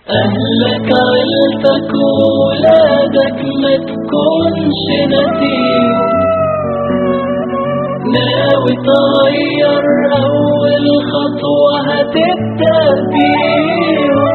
أهلك عيلتك وولادك ما تكونش نسيهم ناوي تغير أول خطوة هتبدأ بيهم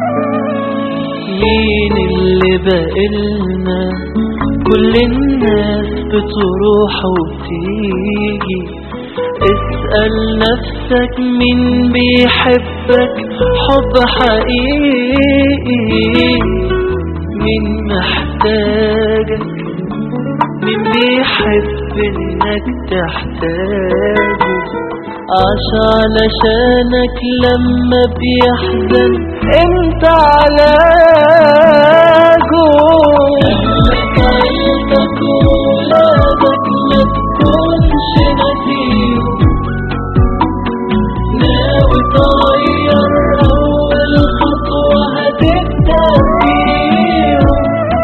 مين اللي بقلنا كل الناس بتروح وبتيجي اسأل نفسك مين بيحبك حب حقيقي مين محتاجك مين بيحب انك تحتاجه عاش علشانك لما بيحزن انت علاجه اهلك عيلتك وولادك ما تكونش نسيهم ناوي تغير اول خطوة هتبدأ بيهم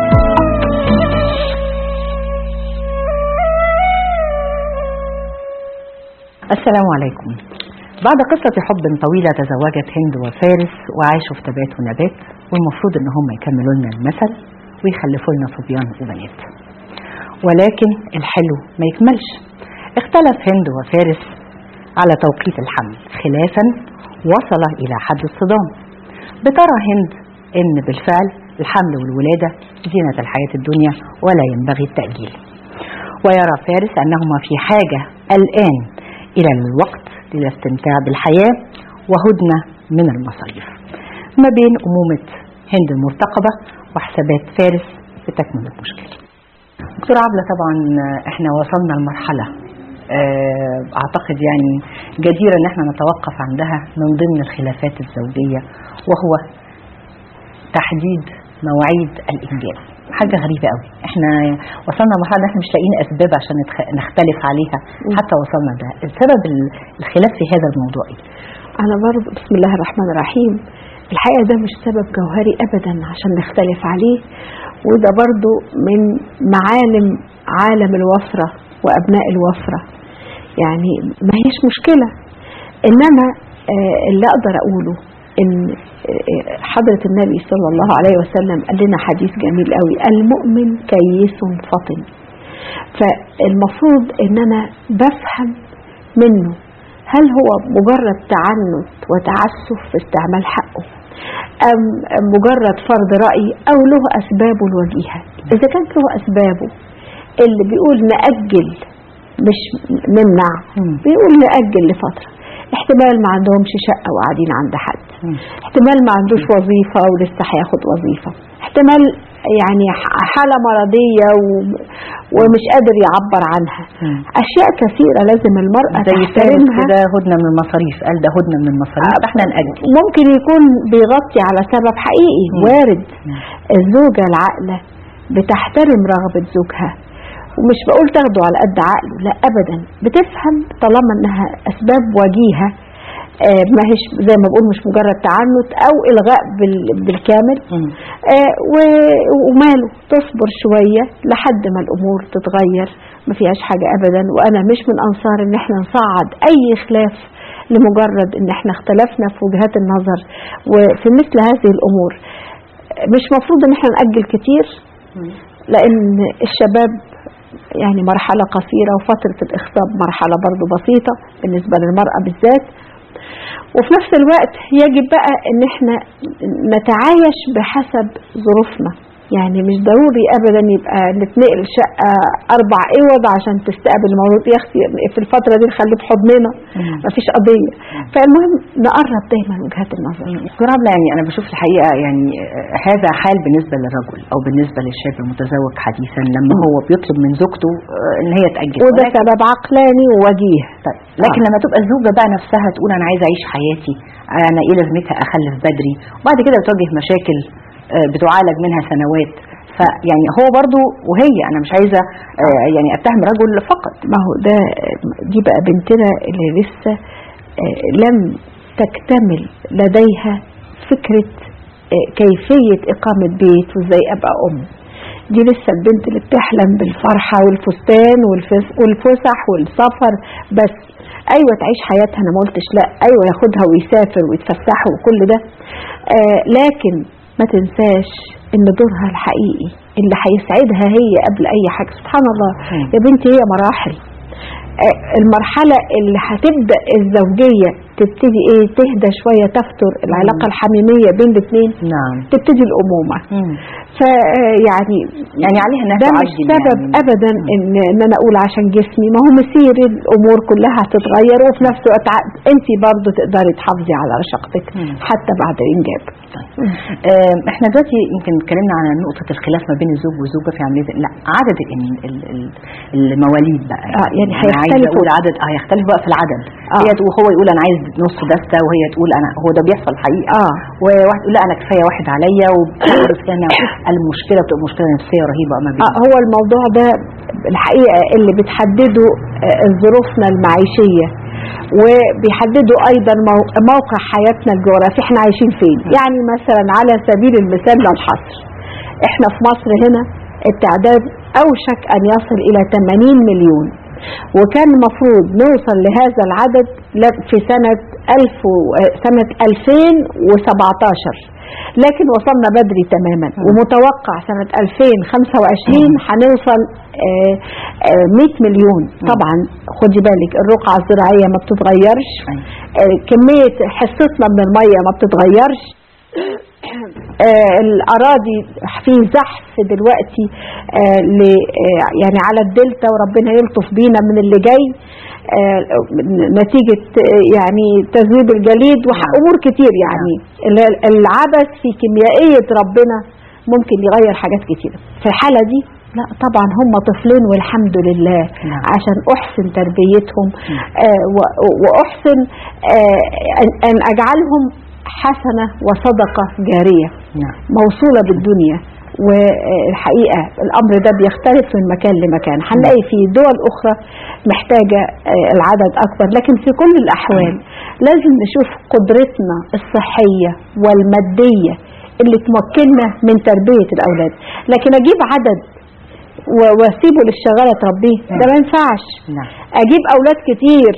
السلام عليكم بعد قصة حب طويلة تزوجت هند وفارس وعاشوا في تبات ونبات والمفروض ان هم يكملوا لنا المثل ويخلفوا لنا صبيان وبنات ولكن الحلو ما يكملش اختلف هند وفارس على توقيت الحمل خلافا وصل الى حد الصدام بترى هند ان بالفعل الحمل والولادة زينة الحياة الدنيا ولا ينبغي التأجيل ويرى فارس أنهما في حاجة الآن إلى الوقت للاستمتاع بالحياة وهدنة من المصاريف ما بين أمومة هند المرتقبة وحسابات فارس بتكمن المشكلة دكتور عبلة طبعا احنا وصلنا لمرحلة آه، اعتقد يعني جديرة ان احنا نتوقف عندها من ضمن الخلافات الزوجية وهو تحديد مواعيد الانجاب حاجه غريبه قوي احنا وصلنا لمرحله ان احنا مش لاقيين اسباب عشان نتخ- نختلف عليها حتى وصلنا ده السبب ال- الخلاف في هذا الموضوع ايه أنا برضه بسم الله الرحمن الرحيم الحقيقة ده مش سبب جوهري أبدا عشان نختلف عليه وده برضه من معالم عالم الوفرة وأبناء الوفرة يعني ما هيش مشكلة إنما آه، اللي أقدر أقوله إن آه، حضرة النبي صلى الله عليه وسلم قال لنا حديث جميل قوي المؤمن كيس فطن فالمفروض إن أنا بفهم منه هل هو مجرد تعنت وتعسف في استعمال حقه أم مجرد فرض رأي أو له أسبابه الوجيهة إذا كانت له أسبابه اللي بيقول نأجل مش نمنع مم. بيقول نأجل لفترة احتمال ما عندهمش شقة وقاعدين عند حد مم. احتمال ما عندوش وظيفة ولسه هياخد وظيفة احتمال يعني ح- حالة مرضية و- ومش قادر يعبر عنها مم. أشياء كثيرة لازم المرأة زي فارس تحترمها كده هدنه من المصاريف قال ده هدنه من المصاريف فاحنا نأجل ممكن يكون بيغطي على سبب حقيقي مم. وارد مم. الزوجة العاقلة بتحترم رغبة زوجها ومش بقول تاخده على قد عقله لا ابدا بتفهم طالما انها اسباب وجيهه آه، ما هيش زي ما بقول مش مجرد تعنت او الغاء بال- بالكامل مم. آه، و- وماله تصبر شوية لحد ما الأمور تتغير ما فيهاش حاجة أبدا وأنا مش من أنصار إن احنا نصعد أي خلاف لمجرد إن احنا اختلفنا في وجهات النظر وفي مثل هذه الأمور آه، مش مفروض إن احنا نأجل كتير لأن الشباب يعني مرحلة قصيرة وفترة الإخصاب مرحلة برضو بسيطة بالنسبة للمرأة بالذات وفي نفس الوقت يجب بقى ان احنا نتعايش بحسب ظروفنا يعني مش ضروري ابدا يبقى نتنقل شقه اربع اوض عشان تستقبل المولود يا اختي في الفتره دي نخليه في حضننا مم. مفيش قضيه فالمهم نقرب دايما وجهات النظر دكتور عبلة يعني أنا بشوف الحقيقة يعني آه، هذا حال بالنسبة للرجل أو بالنسبة للشاب المتزوج حديثا لما هو بيطلب من زوجته آه، إن هي تأجل وده ولكن- سبب عقلاني ووجيه طيب لكن لما تبقى الزوجة بقى نفسها تقول أنا عايزة أعيش حياتي أنا إيه لازمتها أخلف بدري وبعد كده بتواجه مشاكل آه، بتعالج منها سنوات فيعني هو برضو وهي أنا مش عايزة آه، يعني أتهم رجل فقط ما هو ده دي بقى بنتنا اللي لسه آه، لم تكتمل لديها فكرة آه، كيفية إقامة بيت وإزاي أبقى أم دي لسه البنت اللي بتحلم بالفرحة والفستان والفس- والفسح والسفر بس ايوه تعيش حياتها انا ما قلتش لا ايوه ياخدها ويسافر ويتفسحوا وكل ده آه لكن ما تنساش ان دورها الحقيقي اللي هيسعدها هي قبل اي حاجه سبحان الله مم. يا بنتي هي مراحل آه، المرحله اللي هتبدا الزوجيه تبتدي ايه تهدى شويه تفتر العلاقه الحميميه بين الاثنين نعم تبتدي الامومه مم. فيعني يعني عليها انها ده مش تعجل سبب يعني. ابدا ان ان انا اقول عشان جسمي ما هو مسير الامور كلها هتتغير وفي نفس الوقت انت برضه تقدري تحافظي على رشاقتك مم. حتى بعد الانجاب آه، احنا دلوقتي يمكن اتكلمنا عن نقطة الخلاف ما بين الزوج والزوجة في عملية لا عدد ال- ال- ال- المواليد بقى آه، يعني أنا عايزة هيختلفوا. اقول عدد اه هيختلف بقى في العدد آه. هي تقول- هو يقول انا عايز نص دستة وهي تقول انا هو ده بيحصل حقيقة اه وواحد يقول لا انا كفاية واحد عليا وبتعرف هنا المشكلة بتبقى مشكلة نفسية رهيبة ما بين آه هو الموضوع ده الحقيقة اللي بتحدده آه، ظروفنا المعيشية وبيحددوا ايضا مو- موقع حياتنا الجغرافي احنا عايشين فين يعني مثلا على سبيل المثال للحصر احنا في مصر هنا التعداد اوشك ان يصل الى 80 مليون وكان المفروض نوصل لهذا العدد ل- في سنة ألف و... آه، سنة 2017 لكن وصلنا بدري تماما ومتوقع سنة 2025 هنوصل آه، آه، 100 مليون طبعا خدي بالك الرقعة الزراعية ما بتتغيرش أيوة. آه، كمية حصتنا من المية ما بتتغيرش آه، الأراضي في زحف دلوقتي آه، ل- آه، يعني على الدلتا وربنا يلطف بينا من اللي جاي آه، نتيجة آه، يعني تذويب الجليد وأمور كتير يعني ال- العبث في كيميائية ربنا ممكن يغير حاجات كتير في الحالة دي لا طبعا هم طفلين والحمد لله نعم. عشان احسن تربيتهم آه و- واحسن آه أن- ان اجعلهم حسنه وصدقه جاريه نعم موصوله بالدنيا والحقيقه الامر ده بيختلف من مكان لمكان هنلاقي في دول اخرى محتاجه آه، العدد اكبر لكن في كل الاحوال لازم نشوف قدرتنا الصحيه والماديه اللي تمكننا من تربيه الاولاد لكن اجيب عدد و- واسيبه للشغاله تربيه ده ما ينفعش نعم اجيب اولاد كتير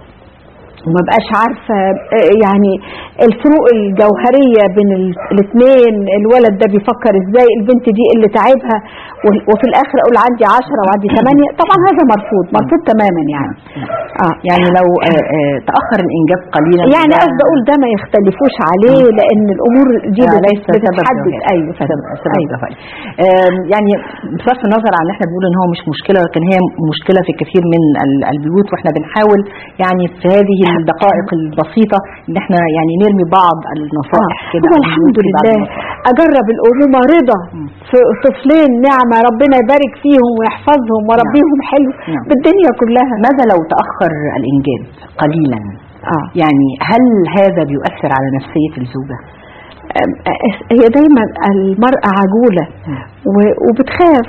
وما بقاش عارفه آه، يعني الفروق الجوهريه بين الاثنين الولد ده بيفكر ازاي البنت دي اللي تعبها وال- وفي الاخر اقول عندي عشرة وعندي ثمانية طبعا هذا مرفوض مرفوض تماما يعني اه يعني لو آه، آه، تأخر الإنجاب قليلا يعني ده- قصدي اقول ده ما يختلفوش عليه لان الامور دي آه، بت- ليس سبب بتتحدد جوهري. ايوه سبب, سبب أيوة. جوهري. آم، يعني بصرف النظر عن ان احنا بنقول ان هو مش مشكله لكن هي مشكله في كثير من ال- البيوت واحنا بنحاول يعني في هذه الدقائق البسيطه ان احنا يعني نرمي بعض النصائح كده هو أو الحمد نلقي بعض لله النصائح. اجرب الامومه رضا في طفلين نعمه ربنا يبارك فيهم ويحفظهم وربيهم حلو نعم. بالدنيا كلها ماذا لو تاخر الانجاب قليلا اه يعني هل هذا بيؤثر على نفسيه الزوجه أم- أس- هي دايما المرأة عجولة و- وبتخاف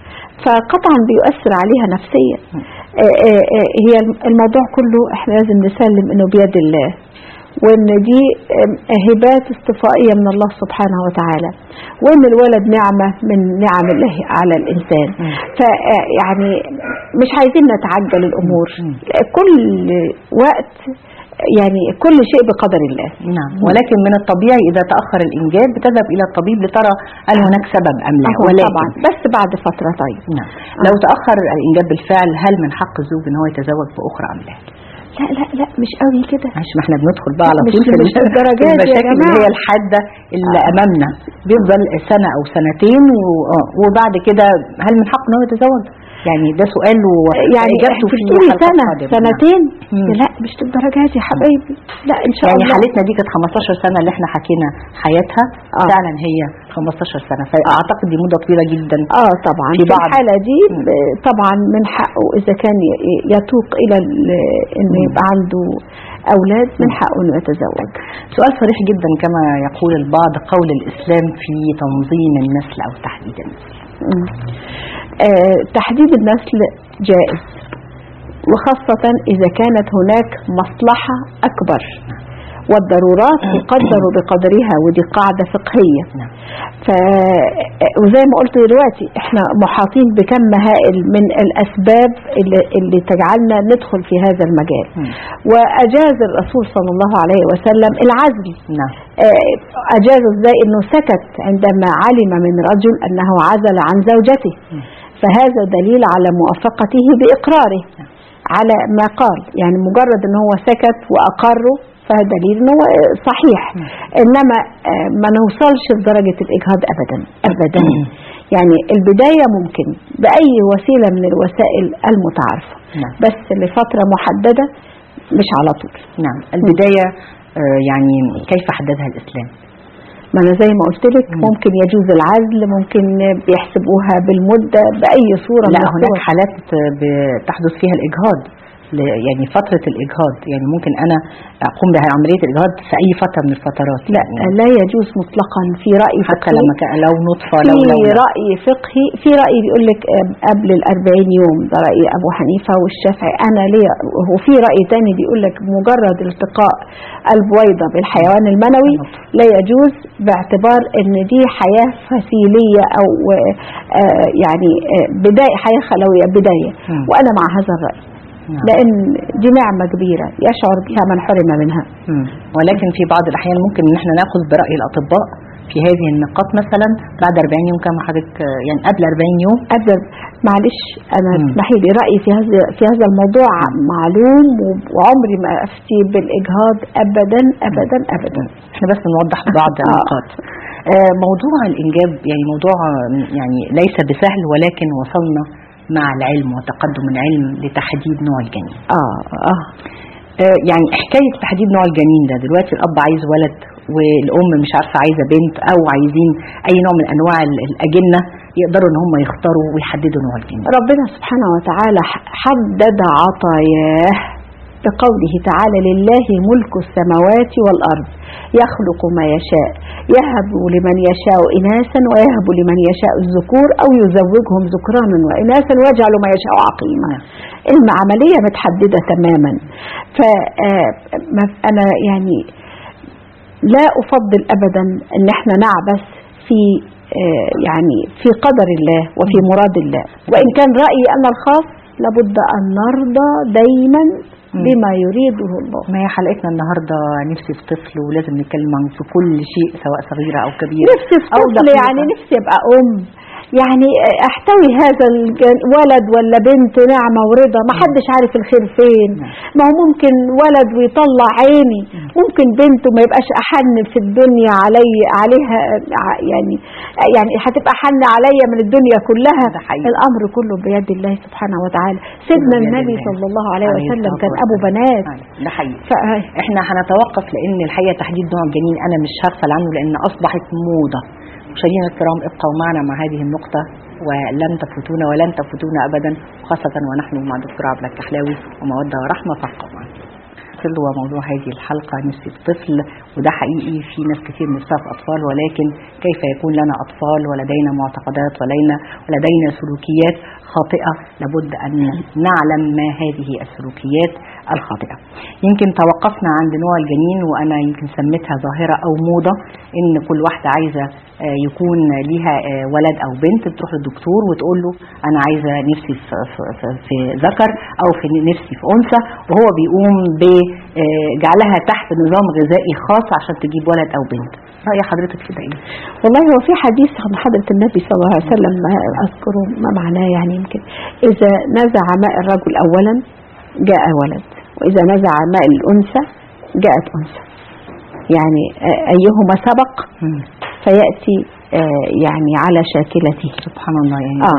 فقطعا بيؤثر عليها نفسيا آه، آه، آه، هي الموضوع كله احنا لازم نسلم انه بيد الله وان دي آم، هبات استفائية من الله سبحانه وتعالى وان الولد نعمة من نعم الله على الانسان فيعني مش عايزين نتعجل الامور كل وقت يعني كل شيء بقدر الله نعم ولكن من الطبيعي اذا تاخر الانجاب بتذهب الى الطبيب لترى هل هناك سبب ام لا أهو ولكن طبعا بس بعد فترة طيب نعم لو تاخر الانجاب بالفعل هل من حق الزوج ان هو يتزوج باخرى ام لا؟ لا لا لا مش قوي كده معلش ما احنا بندخل بقى على مش- طول في مش ال- للدرجات في دي يا المشاكل اللي جماعة. هي الحاده اللي امامنا بيفضل سنه او سنتين و- آه، وبعد كده هل من حقه ان هو يتزوج؟ يعني ده سؤال و- يعني واجابته في بتقولي حلقة سنة قادمة. سنتين مم. لا مش للدرجات يا حبايبي لا ان شاء يعني الله حالتنا دي كانت 15 سنه اللي احنا حكينا حياتها آه. فعلا هي 15 سنه فاعتقد دي مده طويله جدا اه طبعا في في, بعض. الحالة دي ب- طبعا من حقه اذا كان ي- يتوق الى ال- انه يبقى عنده اولاد من حقه انه يتزوج سؤال صريح جدا كما يقول البعض قول الاسلام في تنظيم النسل او تحديد النسل مم. آه تحديد النسل جائز وخاصة إذا كانت هناك مصلحة أكبر والضرورات تقدر بقدرها ودي قاعدة فقهية نعم. ف وزي ما قلت دلوقتي احنا محاطين بكم هائل من الاسباب اللي, اللي تجعلنا ندخل في هذا المجال مم. واجاز الرسول صلى الله عليه وسلم العزل نعم آه، أجاز ازاي انه سكت عندما علم من رجل انه عزل عن زوجته فهذا دليل على موافقته باقراره على ما قال يعني مجرد ان هو سكت واقره فهذا دليل ان هو آه، صحيح انما آه، ما نوصلش لدرجه الاجهاض ابدا ابدا يعني البدايه ممكن باي وسيله من الوسائل المتعارفه نعم. بس لفتره محدده مش على طول نعم البداية آه، يعني كيف حددها الإسلام ما انا زي ما قلت لك مم. ممكن يجوز العزل ممكن بيحسبوها بالمده باي صوره لا من هناك الصور. حالات بتحدث فيها الإجهاض ل- يعني فترة الإجهاض يعني ممكن أنا أقوم بعملية الإجهاض في أي فترة من الفترات لا يعني لا يجوز مطلقا في راي حتى فقهي لما كان لو نطفة لو لو في لا. راي فقهي في راي بيقول لك آه، قبل الأربعين يوم ده راي ابو حنيفه والشافعي انا ليه وفي راي تاني بيقول لك مجرد التقاء البويضه بالحيوان المنوي لا يجوز باعتبار ان دي حياه فسيليه او آه، يعني آه، بدايه حياه خلويه بدايه مم. وانا مع هذا الراي نعم. لان دي نعمه كبيره يشعر بها من حرم منها مم. ولكن في بعض الأحيان ممكن إن احنا ناخذ برأي الأطباء في هذه النقاط مثلا بعد 40 يوم كما حضرتك آه، يعني قبل 40 يوم قبل معلش انا مم. اسمحي لي رايي في هذا في هذا الموضوع معلوم و- وعمري ما افتي بالاجهاض ابدا ابدا ابدا احنا بس نوضح بعض آه. النقاط آه، موضوع الإنجاب يعني موضوع آه، يعني ليس بسهل ولكن وصلنا مع العلم وتقدم العلم لتحديد نوع الجنين اه اه آه، يعني حكاية تحديد نوع الجنين ده دلوقتي الأب عايز ولد والأم مش عارفة عايزة بنت أو عايزين أي نوع من أنواع ال- الأجنة يقدروا إن هم يختاروا ويحددوا نوع الجنين ربنا سبحانه وتعالى ح- حدد عطاياه بقوله تعالى لله ملك السماوات والأرض يخلق ما يشاء يهب لمن يشاء إناثا ويهب لمن يشاء الذكور أو يزوجهم ذكرانا وإناثا ويجعل ما يشاء عقيما العملية متحددة تماما فأنا يعني لا أفضل أبدا أن احنا نعبث في آه، يعني في قدر الله وفي مراد الله وإن كان رأيي أنا الخاص لابد أن نرضى دايما بما يريده الله ما هي حلقتنا النهارده نفسي في طفل ولازم نتكلم عن في كل شيء سواء صغيره او كبيره نفسي في أو طفل دقيقة. يعني نفسي ابقى ام يعني احتوي هذا الولد ولا بنت نعمه ورضا ما حدش عارف الخير فين ما هو ممكن ولد ويطلع عيني ممكن بنته ما يبقاش احن في الدنيا علي عليها ع- يعني يعني هتبقى حن عليا من الدنيا كلها ده حقيقي. الامر كله بيد الله سبحانه وتعالى سيدنا بيد النبي الله. صلى الله عليه عليه وسلم الصلاة كان ابو والسلام. بنات أيوة، ده حقيقي ف- احنا هنتوقف لان الحقيقه تحديد نوع الجنين انا مش هغفل عنه لان اصبحت موضه مشاهدينا الكرام ابقوا معنا مع هذه النقطه ولن تفوتونا ولن تفوتونا ابدا خاصه ونحن مع دكتور عبد الكحلاوي وموده ورحمه فابقوا معنا الطفل وموضوع هذه الحلقة نفسي في طفل وده حقيقي في ناس كتير نفسها في أطفال ولكن كيف يكون لنا أطفال ولدينا معتقدات ولدينا ولدينا سلوكيات خاطئة لابد أن نعلم ما هذه السلوكيات الخاطئة يمكن توقفنا عند نوع الجنين وأنا يمكن سميتها ظاهرة أو موضة إن كل واحدة عايزة آه، يكون ليها آه، ولد أو بنت بتروح للدكتور وتقول له أنا عايزة نفسي في, في, في, في ذكر أو في نفسي في أنثى وهو بيقوم بجعلها تحت نظام غذائي خاص عشان تجيب ولد أو بنت رأي حضرتك في ده إيه؟ والله هو في حديث عن حضرة النبي صلى الله عليه وسلم ما أذكره ما معناه يعني يمكن إذا نزع ماء الرجل أولا جاء ولد وإذا نزع ماء الأنثى جاءت أنثى يعني آه، أيهما سبق فيأتي آه، يعني على شاكلته سبحان الله يعني آه.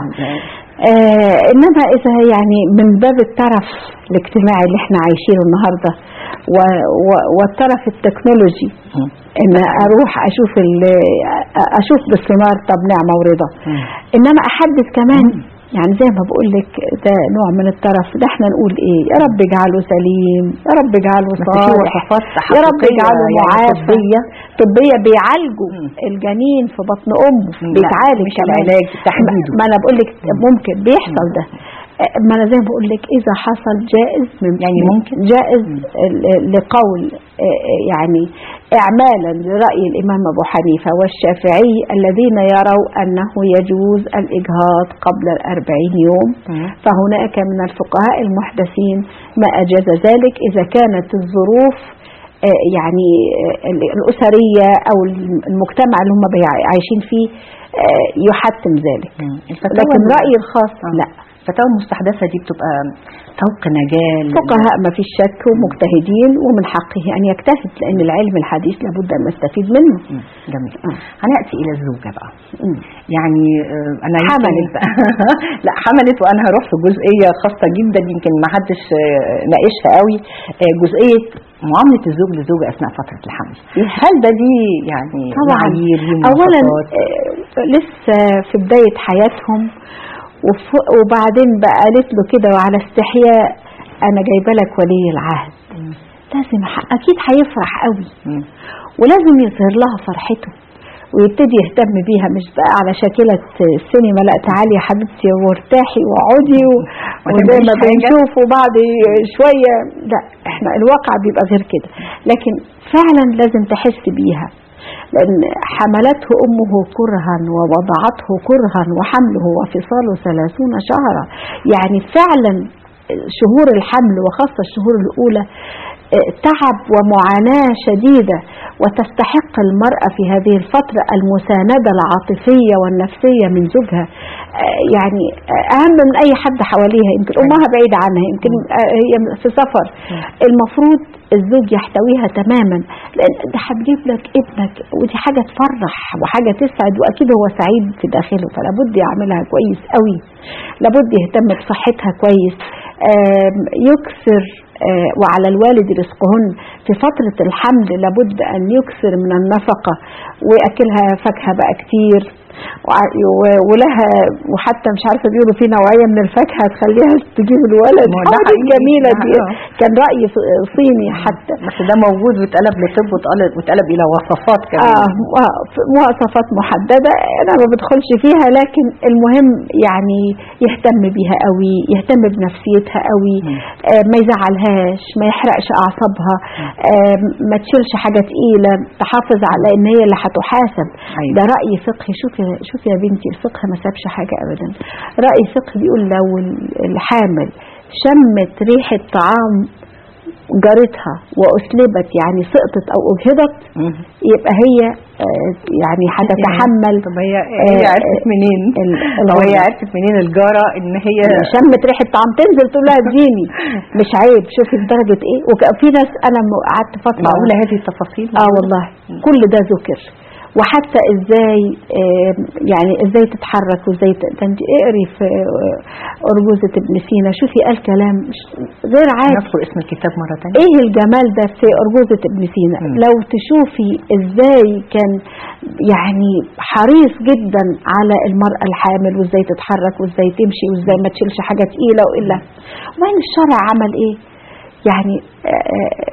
آه انما اذا يعني من باب الترف الاجتماعي اللي احنا عايشينه النهارده و و والترف التكنولوجي مم. ان اروح اشوف ال- اشوف بالسونار طب نعمه ورضا مم. انما احدد كمان يعني زي ما بقول لك ده نوع من الترف ده احنا نقول ايه يا رب اجعله سليم يا رب اجعله بس في صالح وصفات يا رب حقيقية اجعله يعني معافى طبية. طبيه بيعالجوا مم. الجنين في بطن امه لا، بيتعالج مش كمان. العلاج، تحديده. ما انا بقول لك ممكن بيحصل ده آه، ما انا زي ما بقول لك اذا حصل جائز من يعني ممكن؟ جائز ل- لقول آه، آه، يعني اعمالا لراي الامام ابو حنيفه والشافعي الذين يروا انه يجوز الاجهاض قبل الأربعين يوم مم. فهناك من الفقهاء المحدثين ما أجاز ذلك إذا كانت الظروف آه، يعني آه، ال- الأسرية أو المجتمع اللي هم بيع- عايشين فيه آه، يحتم ذلك مم. الفتاوى لكن ال- رأيي الخاص آه. لا الفتاوى المستحدثة دي بتبقى طوق نجاة لل- فقهاء ما فيش شك ومجتهدين ومن حقه أن يجتهد لأن العلم الحديث لابد أن نستفيد منه مم. جميل آه. هنأتي إلى الزوجة بقى مم. يعني آه، أنا يمكن- حملت. لا حملت وأنا هروح في جزئية خاصة جدا يمكن ما حدش آه، ناقشها قوي آه، جزئية معاملة الزوج للزوجة أثناء فترة الحمل هل ده دي يعني طبعا معايير ليه اولا مواصفات؟ آه، لسه في بدايه حياتهم وف- وبعدين بقى قالت له كده وعلى استحياء انا جايبه لك ولي العهد مم. لازم ح- اكيد هيفرح قوي مم. ولازم يظهر لها فرحته ويبتدي يهتم بيها مش بقى على شاكلة السينما لا تعالي يا حبيبتي وارتاحي واقعدي و- ما وزي تعمليش ما حاجة. بنشوف وبعد شوية لا احنا الواقع بيبقى غير كده لكن فعلا لازم تحس بيها لأن حملته أمه كرها ووضعته كرها وحمله وفصاله ثلاثون شهرا يعني فعلا شهور الحمل وخاصة الشهور الأولى آه، تعب ومعاناة شديدة وتستحق المرأة في هذه الفترة المساندة العاطفية والنفسية من زوجها آه، يعني آه، أهم من أي حد حواليها يمكن أمها بعيدة عنها يمكن آه، هي في سفر المفروض الزوج يحتويها تماما لأن ده هتجيب لك ابنك ودي حاجة تفرح وحاجة تسعد وأكيد هو سعيد في داخله فلا بد يعملها كويس قوي لابد يهتم بصحتها كويس آم، يكثر آه، وعلى الوالد رزقهن في فترة الحمل لابد أن يكثر من النفقة ويأكلها فاكهة بقى كتير وع- و- ولها وحتى مش عارفة بيقولوا في نوعية من الفاكهة تخليها تجيب الولد ما هو ده حاجة حقيقي. جميلة ده دي آه. كان رأي ص- صيني حتى بس ده موجود واتقلب لطب واتقلب واتقلب إلى وصفات كمان آه مو- مواصفات محددة أنا ما بدخلش فيها لكن المهم يعني يهتم بيها قوي يهتم بنفسيتها قوي مم. آه ما يزعلهاش ما يحرقش أعصابها آه ما تشيلش حاجة تقيلة تحافظ على إن هي اللي هتحاسب أيوة. ده رأي فقهي شوف يا شوف يا بنتي الفقه ما سابش حاجة أبدا رأي فقهي بيقول لو الحامل شمت ريحة طعام جارتها وأسلبت يعني سقطت أو أجهضت مم. يبقى هي آه، يعني هتتحمل طب هي هي آه، عرفت منين؟ ال- أو هي الغربة. عرفت منين الجارة إن هي شمت ريحة طعام تنزل تقول لها اديني مش عيب شوفي لدرجة ايه وفي ناس انا م- قعدت فترة معقولة هذه التفاصيل؟ اه والله كل ده ذكر وحتى ازاي آه، يعني ازاي تتحرك وازاي ت- تنت اقري في آه، أرجوزة ابن سينا شوفي قال كلام مش- غير عادي نذكر اسم الكتاب مرة تانية ايه الجمال ده في أرجوزة ابن سينا مم. لو تشوفي ازاي كان يعني حريص جدا على المرأة الحامل وازاي تتحرك وازاي تمشي وازاي ما تشيلش حاجة تقيلة وإلا وبعدين الشرع عمل ايه يعني آه،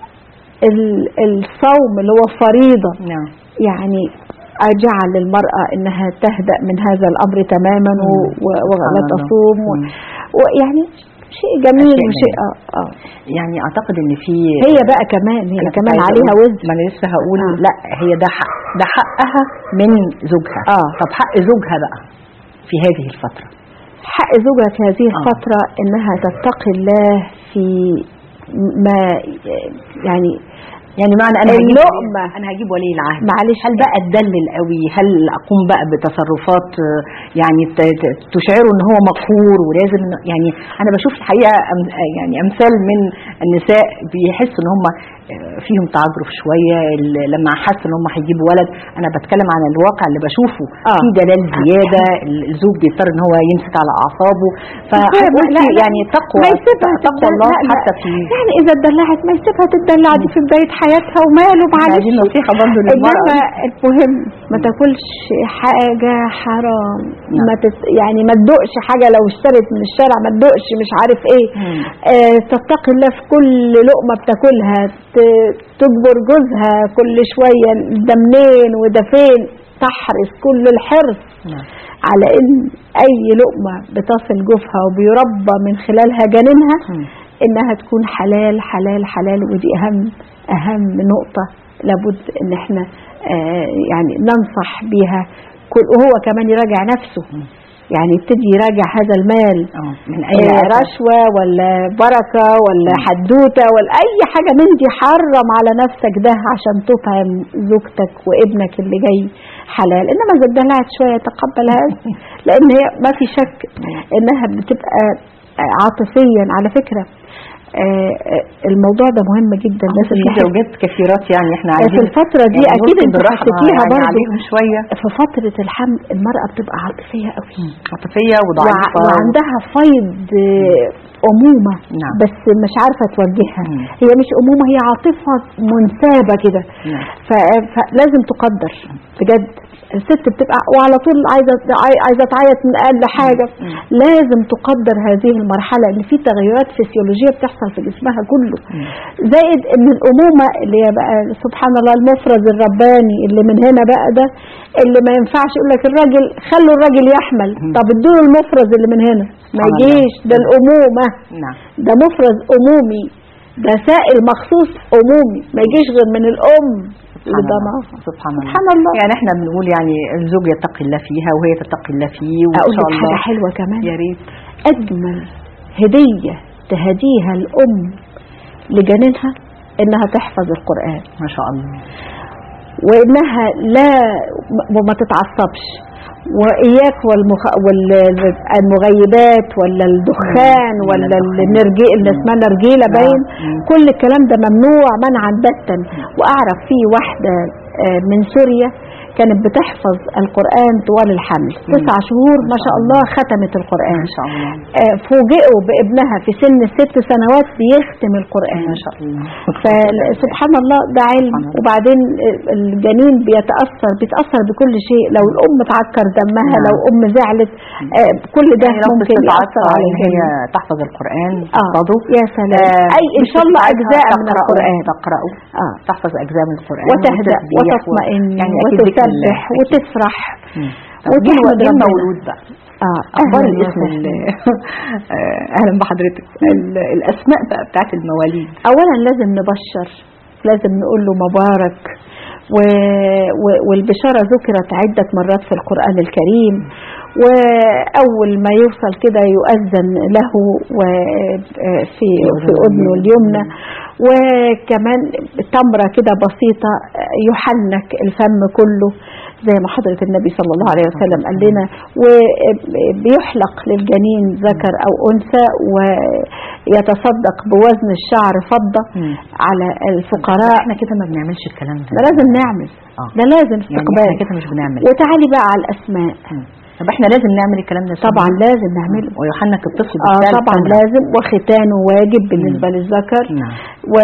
ال- الصوم اللي هو فريضة نعم يعني جعل للمرأة انها تهدأ من هذا الامر تماما و- و- ولا سبحان الله. تصوم و- مم. ويعني شيء جميل أشياء وشيء جميلة. اه اه يعني أعتقد إن في هي بقى كمان هي أنا كنت كمان عايزة عليها أقول- وزن ما أنا لسه هقول آه. لا هي ده حق ده حقها من زوجها آه. طب حق زوجها بقى في هذه الفترة حق زوجها في هذه آه. الفترة انها تتقي الله في ما يعني يعني معنى انا هجيب اللقمة. انا هجيب ولي العهد معلش هل بقى اتدلل قوي هل اقوم بقى بتصرفات آه، يعني ت- ت- تشعره ان هو مقهور ولازم إن- يعني انا بشوف الحقيقه أم- يعني امثال من النساء بيحسوا ان هم آه، فيهم تعجرف شويه ال- لما حسوا ان هم هيجيبوا ولد انا بتكلم عن الواقع اللي بشوفه آه. في دلال زياده ال- الزوج بيضطر ان هو يمسك على اعصابه فهتقولي لا، لا، يعني تقوى ما يسيبها تقوى تتدلع- الله لا، لا. حتى في يعني اذا اتدلعت ما يسيبها تتدلع دي في بداية حياتها وماله معلش دي نصيحه برضه للمراه انما المهم ما تاكلش حاجه حرام نعم. ما تت يعني ما تدوقش حاجه لو اشترت من الشارع ما تدوقش مش عارف ايه مم. آه تتقي الله في كل لقمه بتاكلها ت- تجبر جوزها كل شويه ده منين وده فين تحرص كل الحرص نعم على ان اي لقمه بتصل جوفها وبيربى من خلالها جنينها مم. انها تكون حلال حلال حلال ودي اهم اهم نقطه لابد ان احنا آه يعني ننصح بيها كل وهو كمان يراجع نفسه مم. يعني يبتدي يراجع هذا المال اه من اي آه، آفة. رشوة ولا بركة ولا حدوتة ولا أي حاجة من دي حرم على نفسك ده عشان تطعم زوجتك وابنك اللي جاي حلال إنما إذا اتدلعت شوية تقبل هذا لأن هي ما في شك إنها بتبقى آه، عاطفيا على فكرة آه، آه، الموضوع ده مهم جدا الناس لازم في الواحد- زوجات كثيرات يعني احنا في عايزين الفترة دي يعني أكيد نلقي أنت بالرحمة حسيتيها يعني برضه عليهم شوية في فترة الحمل المرأة بتبقى عاطفية قوي عاطفية وع- وضعيفة وعندها فيض آه، أمومة نعم. بس مش عارفة توجهها مم. هي مش أمومة هي عاطفة منسابة كده نعم. ف- فلازم تقدر بجد الست بتبقى وعلى طول عايزة عاي- عايزة تعيط من أقل حاجة مم. لازم تقدر هذه المرحلة اللي في تغيرات فسيولوجية بتحصل في جسمها كله مم. زائد ان الامومه اللي هي بقى سبحان الله المفرز الرباني اللي من هنا بقى ده اللي ما ينفعش يقول لك الراجل خلوا الراجل يحمل مم. طب ادوا له المفرز اللي من هنا ما سبحان الله. يجيش ده الامومه نعم ده مفرز امومي ده سائل مخصوص امومي ما يجيش غير من الام سبحان اللي ده الله ناقص. سبحان الله سبحان الله يعني احنا بنقول يعني الزوج يتقي الله فيها وهي تتقي الله فيه وان اقول شاء لك الله حاجه حلوه كمان يا ريت اجمل هديه تهديها الام لجنينها انها تحفظ القران ما شاء الله وانها لا وما تتعصبش واياك والمخ... والمغيبات ولا الدخان مم. ولا ولا الدخان. النرجي اللي اسمها نرجيله نعم. باين مم. كل الكلام ده ممنوع منعا باتا واعرف في واحده آه، من سوريا كانت بتحفظ القران طوال الحمل مم. تسع شهور ما ما شاء شاء الله ختمت القران ما شاء الله آه، فوجئوا بابنها في سن الست سنوات بيختم القران ما شاء الله فسبحان الله ده علم سبحان الله. وبعدين الجنين بيتأثر بيتأثر بكل شيء لو الأم تعكر دمها نعم. لو أم زعلت آه، كل ده يعني لو ممكن تستطيع يأثر على ان هي الجنين تحفظ القرآن آه تحفظه يا سلام آه، أي إن مش شاء الله بتساعدها أجزاء من تقرأه- القرآن تقرأه آه تحفظ أجزاء من القرآن وتهدأ والتسبيح و- وتطمئن يعني أكيد ذكر الله. وتسبح أكيد. وتفرح مم. طب جيل وتحمد جيل ربنا. مولود بقى آه اخبار أهلاً الاسم وسهلاً. ال- آه، اهلا بحضرتك ال- الاسماء بقى بتاعت المواليد اولا لازم نبشر لازم نقول له مبارك و... و... والبشارة ذكرت عدة مرات في القرآن الكريم وأول ما يوصل كده يؤذن له وفي في أذنه اليمنى وكمان تمرة كده بسيطة يحنك الفم كله زي ما حضرة النبي صلى الله عليه وسلم قال لنا وبيحلق للجنين ذكر أو أنثى ويتصدق بوزن الشعر فضة مم. على الفقراء احنا كده ما بنعملش الكلام ده ده لازم نعمل آه. ده لازم يعني استقبال احنا كده مش بنعمل وتعالي بقى على الأسماء مم. طب احنا لازم نعمل الكلام ده طبعا لازم نعمله ويحنك الطفل اه بالفعل طبعا تمرة. لازم وختانه واجب بالنسبة للذكر نعم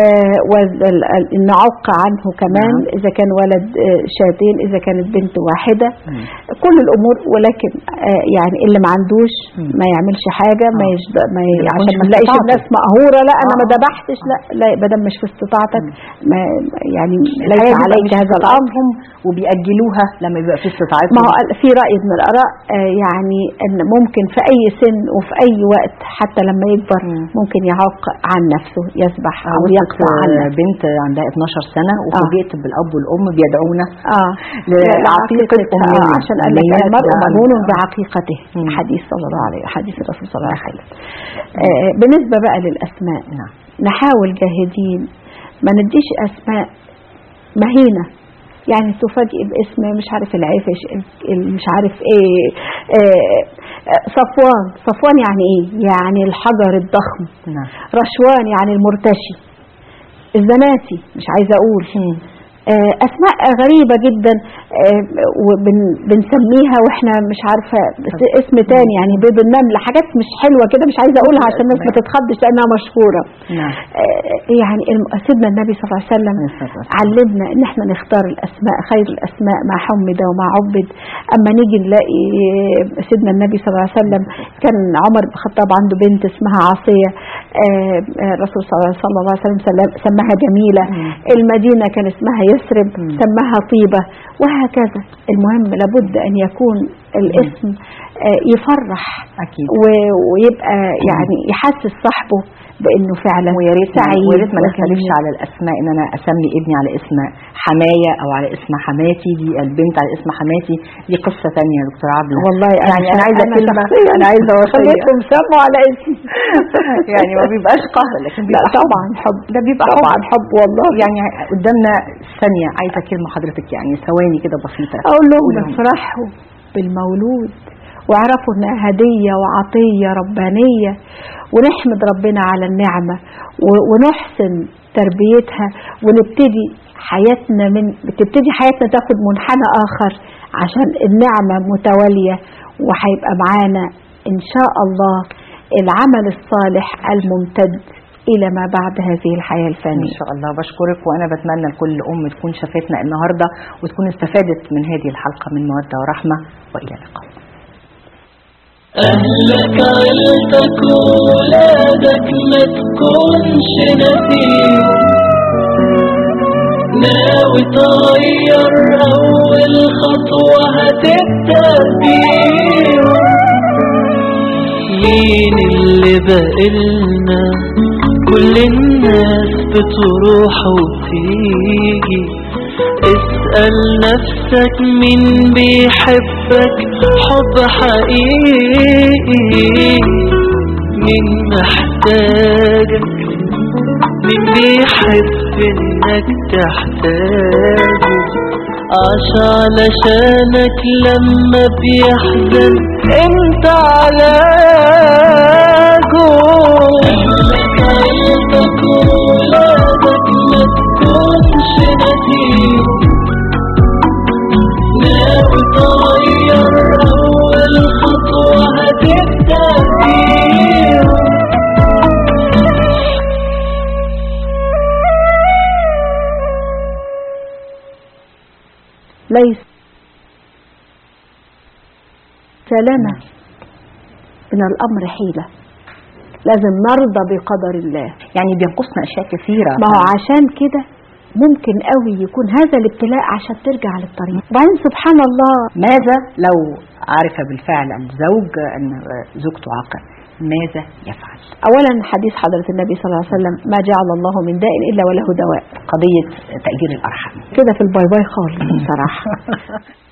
ونعق عنه كمان نعم. إذا كان ولد آه، شاتين إذا كانت بنت واحدة مم. كل الأمور ولكن آه، يعني اللي ما عندوش مم. ما يعملش حاجة ما, آه. يجد ما ي... ما عشان يكونش ما في نلاقيش استطاعته. الناس مقهورة لا أنا ما آه. ذبحتش لا لا يبقى ده مش في استطاعتك ما يعني ليس الحقيقة دي بقى عليك مش هذا الأمر استطاعتهم وبيأجلوها لما يبقى في استطاعتهم ما هو قال- في رأي من الآراء آه، يعني أن ممكن في أي سن وفي أي وقت حتى لما يكبر مم. ممكن يعاق عن نفسه يسبح أو وصلت يقطع عن نفسه بنت عندها 12 سنة وفوجئت بالأب والأم بيدعونا آه لعقيقة أمنية آه عشان قال لك أمنية المرء يعني- مجنون بعقيقته مم. حديث صلى الله عليه حديث الرسول صلى الله عليه وسلم آه بالنسبة بقى للأسماء نعم نحاول جاهدين ما نديش أسماء مهينة يعني تفاجئ باسم مش عارف العفش ال- ال- مش عارف ايه آه، آه، صفوان صفوان يعني ايه يعني الحجر الضخم نعم رشوان يعني المرتشي الزناتي مش عايزه اقول آه، اسماء غريبه جدا وبنسميها واحنا مش عارفه بس- اسم تاني يعني بيض النمل حاجات مش حلوه كده مش عايزه اقولها عشان الناس ما تتخضش لانها مشهوره نعم آه، يعني الم- سيدنا النبي صلى الله عليه وسلم عليه الصلاة والسلام. علمنا ان احنا نختار الاسماء خير الاسماء ما حمد وما عبد اما نيجي نلاقي سيدنا النبي صلى الله عليه وسلم كان عمر بن الخطاب عنده بنت اسمها عاصيه آه، آه، الرسول صلى الله صلى الله عليه وسلم سلم- سماها جميلة مم. المدينة كان اسمها يثرب مم. سماها طيبة وهكذا المهم لابد أن يكون الاسم آه، يفرح اكيد و- ويبقى يعني يحسس صاحبه بانه فعلا ويا ريت سعيد ويا ريت ما نختلفش وجميل. على الاسماء ان انا اسمي ابني على اسم حمايه او على اسم حماتي دي البنت على اسم حماتي دي قصه ثانيه يا دكتور عبله والله يعني انا عايزه كلمه شخصياً انا عايزه وصيه خليتهم سموا على اسمي يعني ما بيبقاش قهر لكن لا بيبقى حب. طبعا حب ده بيبقى طبعا حب حب والله يعني قدامنا ثانيه عايزه كلمه حضرتك يعني ثواني كده بسيطه اقول لهم قولهم. افرحوا بالمولود واعرفوا انها هديه وعطيه ربانيه ونحمد ربنا على النعمه و- ونحسن تربيتها ونبتدي حياتنا من بتبتدي حياتنا تاخد منحنى اخر عشان النعمه متواليه وهيبقى معانا ان شاء الله العمل الصالح الممتد الى ما بعد هذه الحياه ان الفانيه شاء الله بشكرك وانا بتمنى لكل ام تكون شافتنا النهارده وتكون استفادت من هذه الحلقه من موده ورحمه والى اللقاء أهلك عيلتك وولادك ما تكونش نسيم ناوي تغير أول خطوة هتبدأ بيهم مين اللي بقلنا كل الناس بتروح وتيجي اسأل نفسك مين بيحبك حب حقيقي مين محتاجك مين بيحب انك تحتاجه عاش علشانك لما بيحزن انت علاجه اهلك عيلتك وولادك ما تكونش نسيم ناوي تغير اول خطوة هتبدأ بيهم ليس لنا من الأمر حيلة لازم نرضى بقدر الله يعني بينقصنا اشياء كثيره ما هو عشان كده ممكن قوي يكون هذا الابتلاء عشان ترجع للطريق وبعدين سبحان الله ماذا لو عرف بالفعل الزوج ان زوجته عاقل ماذا يفعل أولا حديث حضرة النبي صلى الله عليه وسلم ما جعل الله من داء إلا وله دواء قضيه تاجير الارحام كده في الباي باي خالص بصراحة